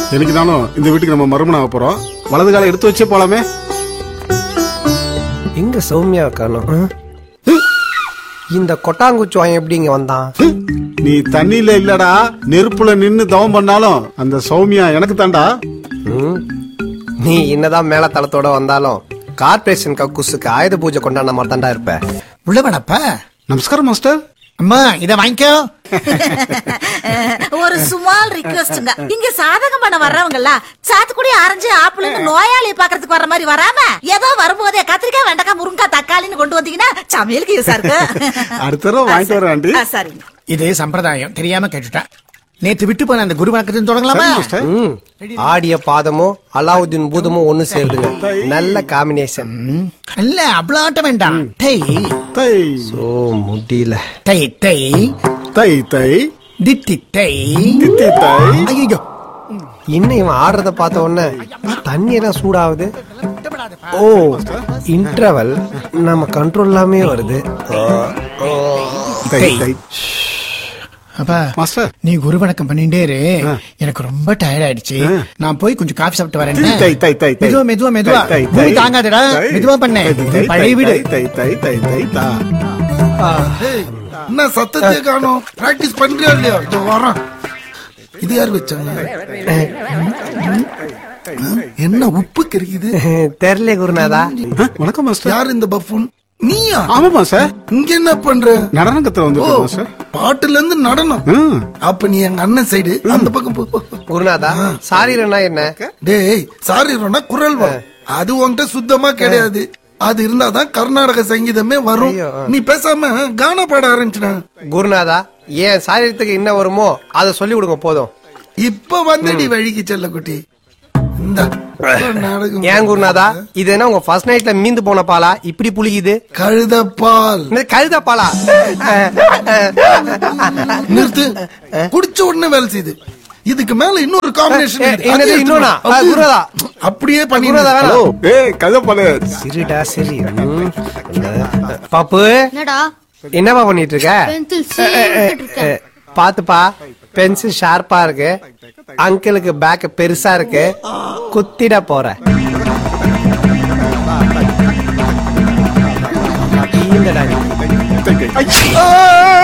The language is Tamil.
எனக்குனாலும் இந்த வீட்டுக்கு நம்ம மறுமணம் ஆக போறோம் வலது காலை எடுத்து வச்சே போலாமே எங்க சௌமியா காணும் இந்த கொட்டாங்குச்சி வாங்க எப்படி இங்க வந்தான் நீ தண்ணியில இல்லடா நெருப்புல நின்னு தவம் பண்ணாலும் அந்த சௌமியா எனக்கு தாண்டா ம்? நீ என்னதான் மேல தளத்தோட வந்தாலும் கார்பரேஷன் கக்குசுக்கு ஆயுத பூஜை கொண்டாடின மாதிரி தாண்டா இருப்ப உள்ளவனப்ப நமஸ்காரம் மாஸ்டர் அம்மா இத வாங்கிக்கோ ஒரு சுமால் ரிக்வெஸ்ட்ங்க இங்க சாதகம் பண்ண வர்றவங்கல்ல சாத்துக்குடி ஆரஞ்சு ஆப்பிள்னு நோயாளியை பாக்குறதுக்கு வர்ற மாதிரி வராம ஏதோ வரும்போதே கத்திரிக்காய் வெண்டைக்காய் முருங்காய் தக்காளின்னு கொண்டு வந்தீங்கன்னா சமையலுக்கு யூஸா இருக்கு அடுத்த தடவை வாங்கிட்டு வரேன் ஆண்டி ஆ, சரிங்க இது சம்பிரதாயம் தெரியாம கேட்டுட்டேன் நேத்து விட்டு போன அந்த குரு வணக்கத்தை தொடங்கலாமா சரி, மாஸ்டர். ம். ஆடிய பாதமும் அலாவுதீன் பூதமும் ஒண்ணு சேருதுங்க நல்ல காம்பினேஷன் ம், இல்ல அவ்வளவு ஆட்ட வேண்டாம் டை தை ஓ முடியல டை டை தை தை திட்டி டை தித்தி தை ஐயோ இன்னும் இவன் ஆடுறத பார்த்த உடனே தண்ணி எல்லாம் சூடாகுது ஓ இன்டர்வல் நம்ம கண்ட்ரோல் இல்லாமே வருது தை தை அப்பா மாஸ்டர் நீ குரு வணக்கம் பண்ணிட்டே இரு எனக்கு ரொம்ப டயர்ட் ஆயிடுச்சு நான் போய் கொஞ்சம் காஃபி சாப்பிட்டு வரேன் தை தை தை தை மெதுவா மெதுவா மெதுவா தை, தை, பூமி தை. தாங்காதடா தை. மெதுவா பண்ண தை, தை, பழைய தை, வீடு தை தை தை தை தா என்ன சத்தத்தையே காணோம் பிராக்டிஸ் பண்றியா இல்லையா இதோ வரேன் இது யார் வச்சாங்க என்ன உப்பு கறிக்குது தெரியல குருநாதா ஆ, வணக்கம் மாஸ்டர் யார் இந்த பஃபூன் நீயா ஆமாமா சார் இங்க என்ன பண்ற நடனம் கத்துல ஓ வந்துருக்கோம் மாஸ்டர் பாட்டுல இருந்து நடனம் ம். அப்ப நீ எங்க அண்ணன் சைடு அந்த பக்கம் போ குருநாதா சாரீரன்னா என்ன டேய் சாரி ரோனா குரல் வரும் அது உன்கிட்ட சுத்தமா கிடையாது அது இருந்தாதான் கர்நாடக சங்கீதமே வரும் ஐயோ. நீ பேசாம கானா பாட ஆரம்பிச்சுனா குருநாதா ஏன் சாரீரத்துக்கு என்ன வருமோ அதை சொல்லி கொடுங்க போதும் இப்ப வந்தடி வழிக்கு செல்ல குட்டி இந்த நாடகம் ஏன் குருநாதா இது என்ன உங்க ஃபர்ஸ்ட் நைட்ல மீந்து போன பாலா இப்படி புளிக்குது கழுதப்பால் இந்த கழுத பாலா நிறுத்து குடிச்ச உடனே வேலை செய்யுது இதுக்கு மேல இன்னொரு காம்பினேஷன் ஏ, என்னது இன்னொன்னா? ஆ, குருதா. அப்படியே பண்ணி குருநாதா வேணாம். ஹலோ ஏய் கதப்பாலு சரிடா சரி ம். பாப்பு என்னடா என்னப்பா பண்ணிட்டு இருக்க பென்சில் ஏ, பாத்துப்பா பென்சில் ஷார்ப்பா இருக்கு அங்கிளுக்கு பேக் பெருசா இருக்கு குத்திட போற ஈந்தடா நீ. தை, தை. ஐ!